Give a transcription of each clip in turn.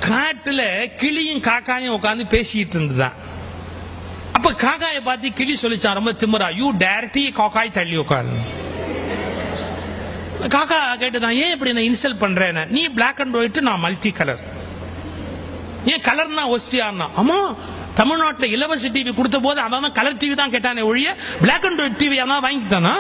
காட்டுல கிளியும் காக்காயும் உட்காந்து பேசிட்டு இருந்துதான் அப்ப காக்காயை பார்த்து கிளி சொல்லிச்சான் ரொம்ப திமிரா யூ டைரக்டி காக்காய் தள்ளி உட்காரு காக்கா கேட்டுதான் ஏன் இப்படி நான் இன்சல்ட் பண்றேன் நீ பிளாக் அண்ட் ஒயிட் நான் மல்டி கலர் ஏன் கலர்னா ஒசியான்னா ஆமா தமிழ்நாட்டுல இலவச டிவி கொடுத்த போது அவன் கலர் டிவி தான் கேட்டானே ஒழிய பிளாக் அண்ட் ஒயிட் டிவி அவன் வாங்கிட்டானா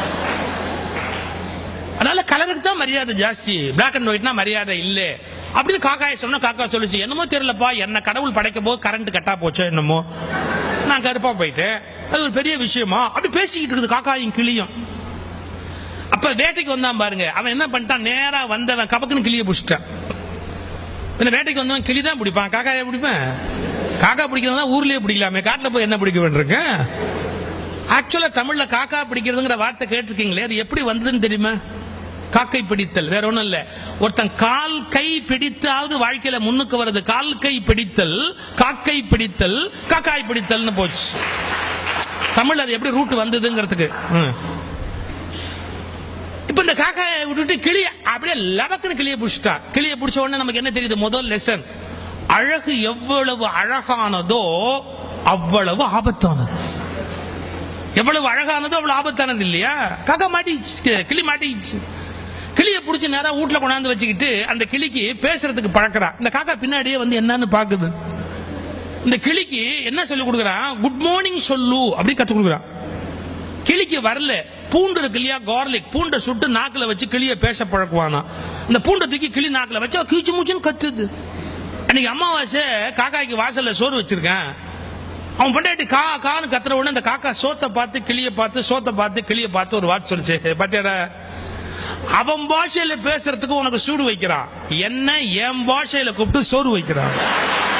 அதனால கலருக்கு தான் மரியாதை ஜாஸ்தி பிளாக் அண்ட் ஒயிட்னா மரியாதை இல்ல அப்படின்னு காக்காயை சொன்னா காக்கா சொல்லுச்சு என்னமோ தெரியலப்பா என்ன கடவுள் படைக்கும் போது கரண்ட் கட்டா போச்சோ என்னமோ நான் கருப்பா போயிட்டேன் அது ஒரு பெரிய விஷயமா அப்படி பேசிக்கிட்டு இருக்குது காக்காயும் கிளியும் அப்ப வேட்டைக்கு வந்தான் பாருங்க அவன் என்ன பண்ணிட்டான் நேரா வந்தவன் கபக்குன்னு கிளியை பிடிச்சிட்டான் பின்ன வேட்டைக்கு வந்தவன் கிளி தான் பிடிப்பான் காக்காயை பிடிப்பேன் காக்கா பிடிக்கிறதா ஊர்லயே பிடிக்கலாமே காட்டுல போய் என்ன பிடிக்க வேண்டியிருக்கேன் ஆக்சுவலா தமிழ்ல காக்கா பிடிக்கிறதுங்கிற வார்த்தை கேட்டிருக்கீங்களே அது எப்படி வந்ததுன்னு தெரியுமா காக்கை பிடித்தல் வேற ஒண்ணும் இல்ல ஒருத்தன் கால் கை பிடித்தாவது வாழ்க்கையில முன்னுக்கு வருது கால் கை பிடித்தல் காக்கை பிடித்தல் காக்காய் பிடித்தல்னு போச்சு தமிழ் அது எப்படி ரூட் வந்ததுங்கிறதுக்கு ம். இப்ப இந்த காக்காயை விட்டுட்டு கிளிய அப்படியே லபக்குன்னு கிளிய பிடிச்சிட்டா கிளிய பிடிச்ச உடனே நமக்கு என்ன தெரியுது முதல் லெசன் அழகு எவ்வளவு அழகானதோ அவ்வளவு ஆபத்தானது எவ்வளவு அழகானதோ அவ்வளவு ஆபத்தானது இல்லையா காக்கா மாட்டிச்சு கிளி மாட்டிச்சு கிளிய புடிச்சு நேரா வீட்ல கொண்டாந்து வச்சுக்கிட்டு அந்த கிளிக்கு பேசுறதுக்கு பழக்கிறா இந்த காக்கா பின்னாடியே வந்து என்னன்னு பாக்குது இந்த கிளிக்கு என்ன சொல்லி கொடுக்குறான் குட் மார்னிங் சொல்லு அப்படி கத்து கொடுக்குறான் கிளிக்கு வரல பூண்டு இருக்கு இல்லையா கார்லிக் பூண்டை சுட்டு நாக்குல வச்சு கிளிய பேச பழக்குவானா இந்த பூண்டை தூக்கி கிளி நாக்குல வச்சு அவ கீச்சு மூச்சுன்னு கத்துது அன்னைக்கு அமாவாசை காக்காய்க்கு வாசல்ல சோறு வச்சிருக்கேன் அவன் பொண்டாட்டி கா கான்னு கத்துற உடனே அந்த காக்கா சோத்தை பார்த்து கிளிய பார்த்து சோத்தை பார்த்து கிளிய பார்த்து ஒரு வார்த்தை சொல்லிச்சு பாத்தியாடா அவன் பாஷையில பேசுறதுக்கு உனக்கு சூடு வைக்கிறான் என்ன என் பாஷையில கூப்பிட்டு சோறு வைக்கிறான்